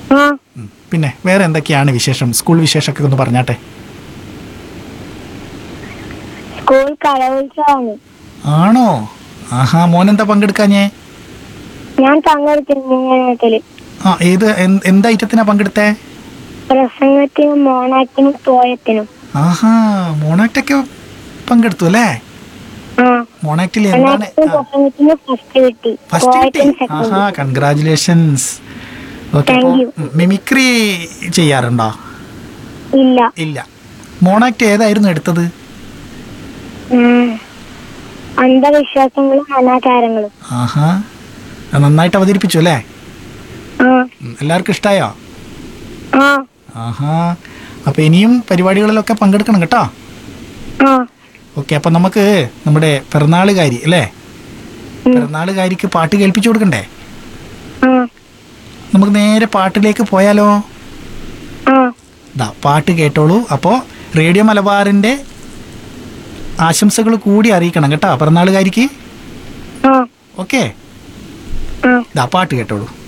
ആ ഉം. പിന്നെ വേറെ എന്തൊക്കെയാണ് വിശേഷം സ്കൂൾ വിശേഷമൊക്കെ ഒന്ന് പറഞ്ഞാട്ടെ സ്കൂൾ കലോത്സവമാണ് ആണോ ആഹാ മോനെന്താ പങ്കെടുക്കാഞ്ഞേ ഞാൻ പങ്കെടുത്തിരുന്നതില് ആ ഏത് എന്ത് എന്ത് ഐറ്റത്തിനാ പങ്കെടുത്തേ പ്രസംഗത്തിനും മോണാക്കിനും പോയത്തിനും ആഹാ മോണാക്റ്റൊക്കെ പങ്കെടുത്തു അല്ലേ ആ മോണാക്റ്റിൽ എന്താണ് മോണാക്കിനും പ്രസംഗത്തിന് ഫസ്റ്റ് കിട്ടി ഫസ്റ്റ് കിട്ടി പോയത്തിന് സെക്കൻഡ് ആഹാ congratulations okay Thank you. Mimicry ചെയ്യാറുണ്ടോ ഇല്ല ഇല്ല മോണാക്റ്റ് ഏതായിരുന്നു എടുത്തത് ഉം. അന്ധവിശ്വാസങ്ങളും അനാചാരങ്ങളും ആഹാ അത് നന്നായിട്ട് അവതരിപ്പിച്ചു അല്ലേ ആ ഉം, എല്ലാവർക്കും ഇഷ്ടായോ ആ ആഹാ അപ്പൊ ഇനിയും പരിപാടികളിലൊക്കെ പങ്കെടുക്കണം കേട്ടോ ആ ഓക്കെ അപ്പൊ നമുക്ക് നമ്മുടെ പിറന്നാളുകാരി അല്ലേ പിറന്നാളുകാരിക്ക് പാട്ട് കേൾപ്പിച്ചു കൊടുക്കണ്ടേ ആ നമുക്ക് നേരെ പാട്ടിലേക്ക് പോയാലോ ആ ദാ പാട്ട് കേട്ടോളൂ അപ്പോൾ റേഡിയോ മലബാറിൻ്റെ ആശംസകൾ കൂടി അറിയിക്കണം കേട്ടോ പിറന്നാളുകാരിക്ക് ആ ഓക്കെ ആ ദാ പാട്ട് കേട്ടോളൂ